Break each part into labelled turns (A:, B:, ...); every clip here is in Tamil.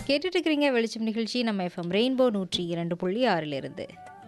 A: கேட்டுட்டு இருக்கிறீங்க வெளிச்சம் நிகழ்ச்சி நம்ம எஃப்எம் ரெயின்போ நூற்றி இரண்டு புள்ளி ஆறிலிருந்து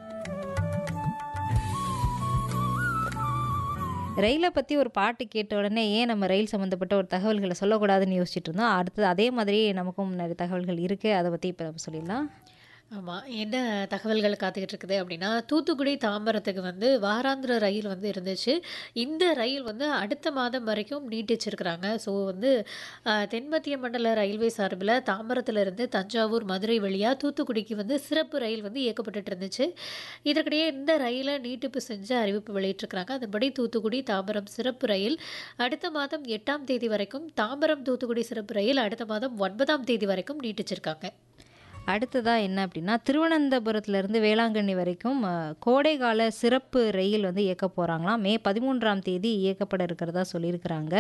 A: ரயிலை பற்றி ஒரு பாட்டு கேட்ட உடனே ஏன் நம்ம ரயில் சம்மந்தப்பட்ட ஒரு தகவல்களை சொல்லக்கூடாதுன்னு யோசிச்சுட்டு இருந்தோம் அடுத்தது அதே மாதிரி நமக்கும் நிறைய தகவல்கள் இருக்குது அதை பற்றி இப்போ நம்ம சொல்லிடலாம்
B: ஆமாம் என்ன தகவல்கள் காத்துக்கிட்டு இருக்குது அப்படின்னா தூத்துக்குடி தாம்பரத்துக்கு வந்து வாராந்திர ரயில் வந்து இருந்துச்சு இந்த ரயில் வந்து அடுத்த மாதம் வரைக்கும் நீட்டிச்சிருக்கிறாங்க ஸோ வந்து அஹ், தென்மத்திய மண்டல ரயில்வே சார்பில் தாம்பரத்துலேருந்து தஞ்சாவூர் மதுரை வழியாக தூத்துக்குடிக்கு வந்து சிறப்பு ரயில் வந்து இயக்கப்பட்டுட்டு இருந்துச்சு இதற்கிடையே இந்த ரயிலை நீட்டிப்பு செஞ்சு அறிவிப்பு வெளியிட்டிருக்கிறாங்க அதன்படி தூத்துக்குடி தாம்பரம் சிறப்பு ரயில் அடுத்த மாதம் எட்டாம் தேதி வரைக்கும் தாம்பரம் தூத்துக்குடி சிறப்பு ரயில் அடுத்த மாதம் ஒன்பதாம் தேதி வரைக்கும் நீட்டிச்சிருக்காங்க
A: அடுத்ததாக என்ன அப்படின்னா திருவனந்தபுரத்துலேருந்து வேளாங்கண்ணி வரைக்கும் அஹ், கோடைகால சிறப்பு ரயில் வந்து இயக்க போகிறாங்களாம் மே பதிமூன்றாம் தேதி இயக்கப்பட இருக்கிறதா சொல்லியிருக்கிறாங்க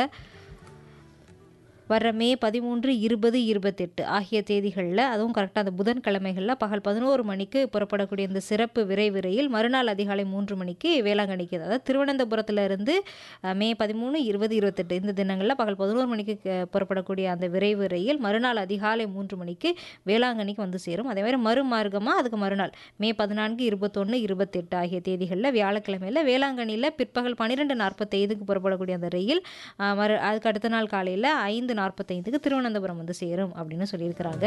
A: வர்ற மே பதிமூன்று இருபது இருபத்தெட்டு ஆகிய தேதிகளில் அதுவும் கரெக்டாக அந்த புதன்கிழமைகளில் பகல் பதினோரு மணிக்கு புறப்படக்கூடிய இந்த சிறப்பு விரைவு ரயில் மறுநாள் அதிகாலை மூன்று மணிக்கு வேளாங்கண்ணிக்கு அதாவது திருவனந்தபுரத்துல இருந்து அஹ், மே பதிமூணு இருபது இருபத்தெட்டு இந்த தினங்களில் பகல் பதினோரு மணிக்கு க- புறப்படக்கூடிய அந்த விரைவு ரயில் மறுநாள் அதிகாலை மூன்று மணிக்கு வேளாங்கண்ணிக்கு வந்து சேரும் அதே மாதிரி மறுமார்க்கமாக அதுக்கு மறுநாள் மே பதினான்கு இருபத்தொன்று இருபத்தெட்டு ஆகிய தேதிகளில் வியாழக்கிழமையில் வேளாங்கண்ணியில் பிற்பகல் பன்னிரெண்டு நாற்பத்தைந்துக்கு புறப்படக்கூடிய அந்த ரயில் ஆஹ், மறு அதுக்கு அடுத்த நாள் காலையில் ஐந்து நாற்பத்தைந்துக்கு திருவனந்தபுரம் வந்து சேரும் அப்படின்னு சொல்லியிருக்கிறாங்க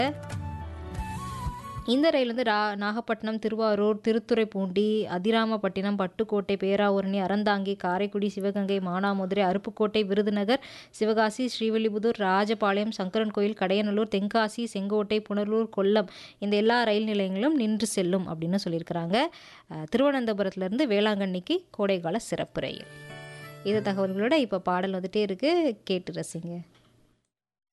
A: இந்த ரயில் வந்து ரா நாகப்பட்டினம் திருவாரூர் திருத்துறைப்பூண்டி அதிராமப்பட்டினம் பட்டுக்கோட்டை பேராவூரணி அறந்தாங்கி காரைக்குடி சிவகங்கை மானாமதுரை அருப்புக்கோட்டை விருதுநகர் சிவகாசி ஸ்ரீவில்லிபுதூர் ராஜபாளையம் சங்கரன் கோயில் கடையநல்லூர் தென்காசி செங்கோட்டை புனலூர் கொல்லம் இந்த எல்லா ரயில் நிலையங்களும் நின்று செல்லும் அப்படின்னு சொல்லியிருக்கிறாங்க அஹ், திருவனந்தபுரத்துலேருந்து வேளாங்கண்ணிக்கு கோடைக்கால சிறப்பு ரயில் இது தகவல்களோட இப்போ பாடல் வந்துட்டே இருக்கு கேட்டு ரசிங்க